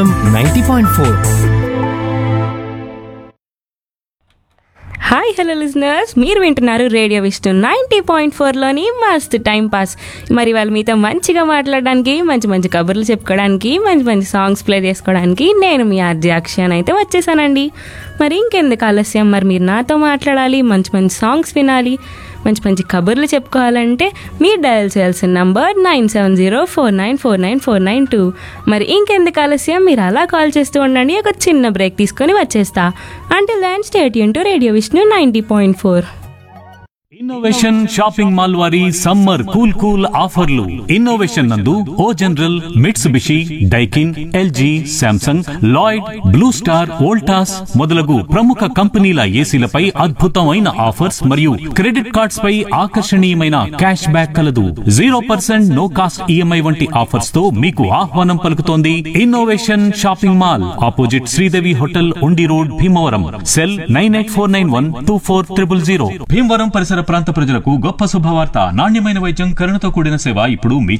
ninety point four hi hello listeners మీరు వింటున్నారు radio Vishnu ninety point ఫోర్లోని మస్త్ టైం పాస్ మరి వాళ్ళు మీతో మంచిగా మాట్లాడడానికి మంచి మంచి కబుర్లు చెప్పుకోవడానికి మంచి మంచి సాంగ్స్ ప్లే చేసుకోవడానికి నేను మీ ఆర్జీ అక్షయాన్ అయితే వచ్చేసానండి మరి ఇంకెందుకు ఆలస్యం మరి మీరు నాతో మాట్లాడాలి మంచి మంచి సాంగ్స్ వినాలి మంచి మంచి కబుర్లు చెప్పుకోవాలంటే మీరు డయల్ చేయాల్సిన number nine seven zero four nine four nine four nine two మరి ఇంకెందుకు ఆలస్యం మీరు అలా కాల్ చేస్తూ ఉండండి ఒక చిన్న బ్రేక్ తీసుకొని వచ్చేస్తా అంటే land state to radio Vishnu ninety point four innovation shopping mall వారి సమ్మర్ కూల్ కూల్ ఆఫర్లు ఇన్నోవేషన్ నందు O General Mitsubishi Daikin LG Samsung Lloyd Blue Star Voltas మొదలగు ప్రముఖ కంపెనీల ఏసీలపై అద్భుతమైన ఆఫర్స్ మరియు క్రెడిట్ కార్డ్స్ పై ఆకర్షణీయమైన క్యాష్ బ్యాక్ కలదు zero percent no cost EMI వంటి ఆఫర్స్ తో మీకు ఆహ్వానం పలుకుతోంది innovation shopping mall opposite Sridevi hotel Undi road Bhimavaram cell nine eight four nine one two four triple zero Bhimavaram పరిసర ప్రాంత ప్రజలకు గొప్ప శుభవార్త నాణ్యమైన వైద్యం కరుణతో కూడిన సేవ ఇప్పుడు మీ